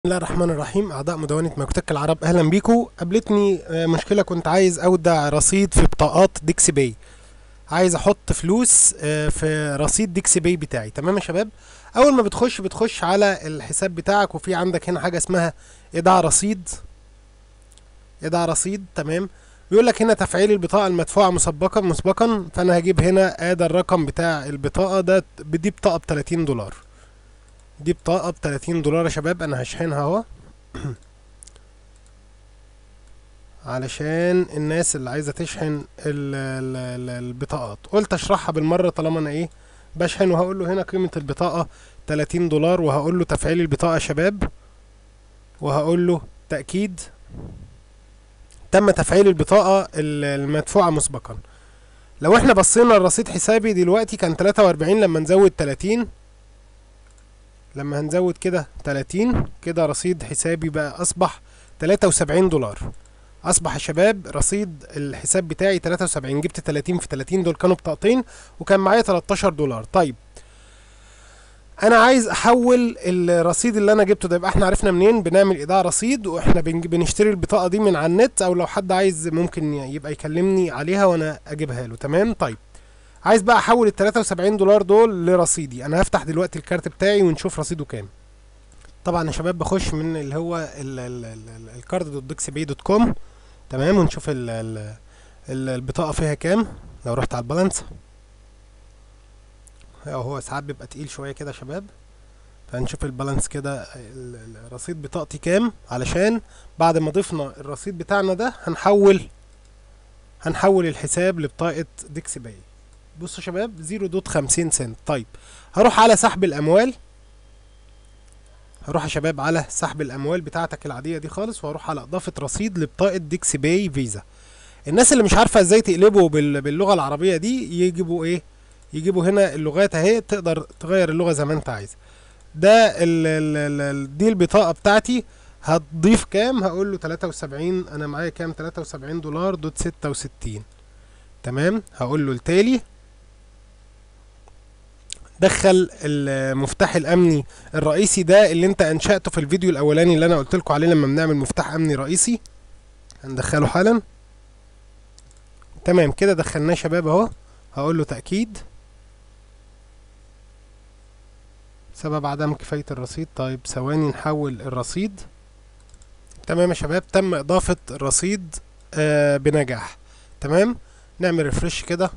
بسم الله الرحمن الرحيم اعضاء مدونه ماكوتك العرب اهلا بيكم قابلتني آه، مشكله كنت عايز اودع رصيد في بطاقات ديكسي باي عايز احط فلوس آه، في رصيد ديكسي باي بتاعي تمام يا شباب اول ما بتخش بتخش على الحساب بتاعك وفي عندك هنا حاجه اسمها ايداع رصيد ايداع رصيد تمام بيقول لك هنا تفعيل البطاقه المدفوعه مسبقا مسبقا فانا هجيب هنا ادي الرقم بتاع البطاقه ده دي بطاقه ب 30 دولار دي بطاقة ب 30 دولار يا شباب انا هشحنها اهو علشان الناس اللي عايزة تشحن ال ال ال البطاقات قلت اشرحها بالمرة طالما انا ايه بشحن وهقول له هنا قيمة البطاقة 30 دولار وهقول له تفعيل البطاقة يا شباب وهقول له تأكيد تم تفعيل البطاقة ال- المدفوعة مسبقا لو احنا بصينا الرصيد حسابي دلوقتي كان 43 لما نزود 30 لما هنزود كده 30 كده رصيد حسابي بقى اصبح 73 دولار اصبح يا شباب رصيد الحساب بتاعي 73 جبت 30 في 30 دول كانوا بطاقتين وكان معايا 13 دولار طيب انا عايز احول الرصيد اللي انا جبته ده يبقى احنا عرفنا منين بنعمل ايداع رصيد واحنا بنج- بنشتري البطاقه دي من على النت او لو حد عايز ممكن يبقى يكلمني عليها وانا اجيبها له تمام طيب عايز بقى احول ال 73 دولار دول لرصيدي انا هفتح دلوقتي الكارت بتاعي ونشوف رصيده كام طبعا يا شباب بخش من اللي هو ال- ال- ال- ال- الكارد دوت ديكس باي دوت كوم تمام ونشوف ال ال ال- البطاقه فيها كام لو رحت على البالانس أهو هو ساعات بيبقى تقيل شويه كده يا شباب فهنشوف البالانس كده ال- ال- رصيد بطاقتي كام علشان بعد ما ضفنا الرصيد بتاعنا ده هنحول هنحول الحساب لبطاقه ديكس باي بصوا يا شباب 0.50 سنت طيب هروح على سحب الاموال هروح يا شباب على سحب الاموال بتاعتك العاديه دي خالص وهروح على اضافه رصيد لبطاقه ديكسي باي فيزا الناس اللي مش عارفه ازاي تقلبوا بال- باللغه العربيه دي يجيبوا ايه يجيبوا هنا اللغات اهي تقدر تغير اللغه زي ما انت عايز ده ال ال ال ال دي البطاقه بتاعتي هتضيف كام هقول له 73 انا معايا كام 73 دولار دوت 66 تمام هقول له التالي دخل المفتاح الامني الرئيسي ده اللي انت انشأته في الفيديو الاولاني اللي انا قلت لكم عليه لما بنعمل مفتاح امني رئيسي هندخله حالا تمام كده دخلناه يا شباب اهو هقول له تأكيد سبب عدم كفاية الرصيد طيب ثواني نحول الرصيد تمام يا شباب تم اضافة الرصيد آه بنجاح تمام نعمل ريفرش كده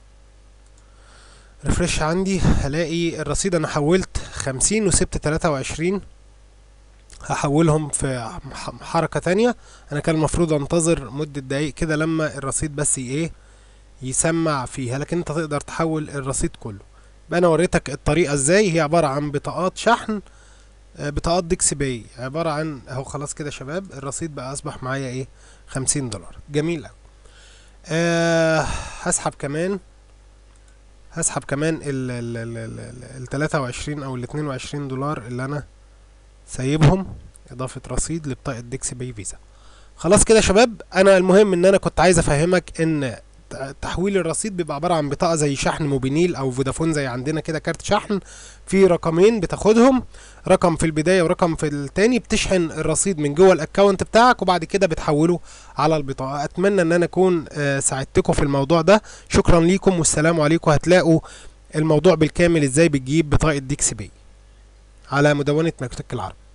ريفرش عندي هلاقي الرصيد انا حولت خمسين وسبت تلاتة وعشرين هحولهم في ح- حركة تانية انا كان المفروض انتظر مدة دقايق كده لما الرصيد بس ي- ايه يسمع فيها لكن انت تقدر تحول الرصيد كله يبقى انا وريتك الطريقة ازاي هي عبارة عن بطاقات شحن آه، بطاقات ديكس باي عبارة عن اهو خلاص كده يا شباب الرصيد بقى اصبح معايا ايه خمسين دولار جميل اوي أه هسحب كمان هسحب كمان ال ال ال ال ال- ال 23 او ال 22 دولار اللي انا سايبهم اضافة رصيد لبطاقة ديكسي باي فيزا خلاص كده يا شباب انا المهم ان انا كنت عايز افهمك ان ت- تحويل الرصيد بيبقى عبارة عن بطاقة زي شحن موبينيل او فودافون زي عندنا كده كارت شحن في رقمين بتاخدهم رقم في البداية ورقم في التاني بتشحن الرصيد من جوه الاكونت بتاعك وبعد كده بتحوله على البطاقة اتمنى ان انا اكون آه، ساعدتكم في الموضوع ده شكرا ليكم والسلام عليكم هتلاقوا الموضوع بالكامل ازاي بتجيب بطاقة ديكسي باي على مدونة مكتبة العرب